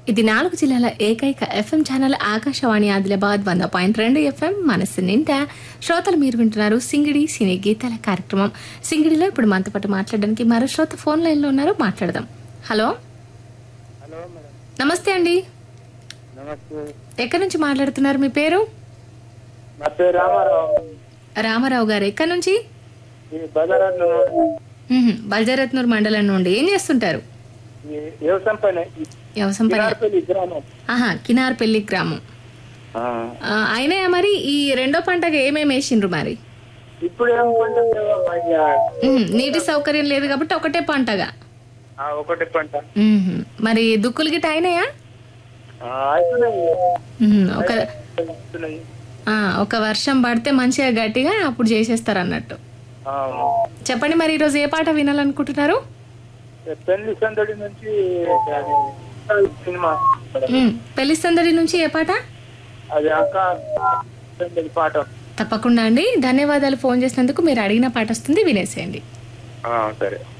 ఇది నాలుగు జిల్లాల ఏకైక ఎఫ్ఎం ఛానల్ ఆకాశవాణి ఆదిలాబాద్ వంద పాయింట్ రెండు ఎఫ్ఎం మనసు నిండా శ్రోతలు మీరు వింటున్నారు సింగిడి సినీ గీతాల కార్యక్రమం సింగిడిలో ఇప్పుడు మనతో పాటు మాట్లాడడానికి మరో శ్రోత ఫోన్ లైన్లో ఉన్నారు మాట్లాడదాం హలో హలో మేడం నమస్తే అండి నమస్తే ఎక్కడి నుంచి మాట్లాడుతున్నారు మీ పేరు నా పేరు రామారావు రామారావు గారు ఎక్కడి నుంచి ఈ బజారాట్లో మ్మ్హ. బల్జరత్నూర్ మండలం నుండి ఏం చేస్తుంటారు ఈ వ్యవసాయం పైన ఈ వ్యవసాయం పని కినార్పల్లి గ్రామం ఆహా కినార్పల్లి గ్రామం ఆ. ఆ, అయినా మరి ఈ రెండో పంటగా ఏమేమి వేసిండ్రు మరి ఇప్పుడు ఏం పంట లేవా మరి? మ్మ్. నీటి సౌకర్యం లేదు కాబట్టి ఒకటే పంటగా ఆ, ఒకటి పంట మ్మ్. మరి దుక్కులు గిట్ట అయినాయా ఆ, అవుతున్నాయి మ్మ్. ఒక అవుతున్నాయి ఆ, ఒక వర్షం పడితే మంచిగా గట్టిగా అప్పుడు చేసేస్తారు అన్నట్టు అవును. చెప్పండి మరి ఈరోజు ఏ పాట వినాలనుకుంటున్నారు పెళ్లి సందడి నుంచి అది సినిమా మ్మ్. పెళ్లి సందడి నుంచి ఏ పాట అది అక్క సందడి పాట తప్పకుండా అండి ధన్యవాదాలు ఫోన్ చేసినందుకు మీరు అడిగిన పాట వస్తుంది వినేసేయండి ఆ, సరే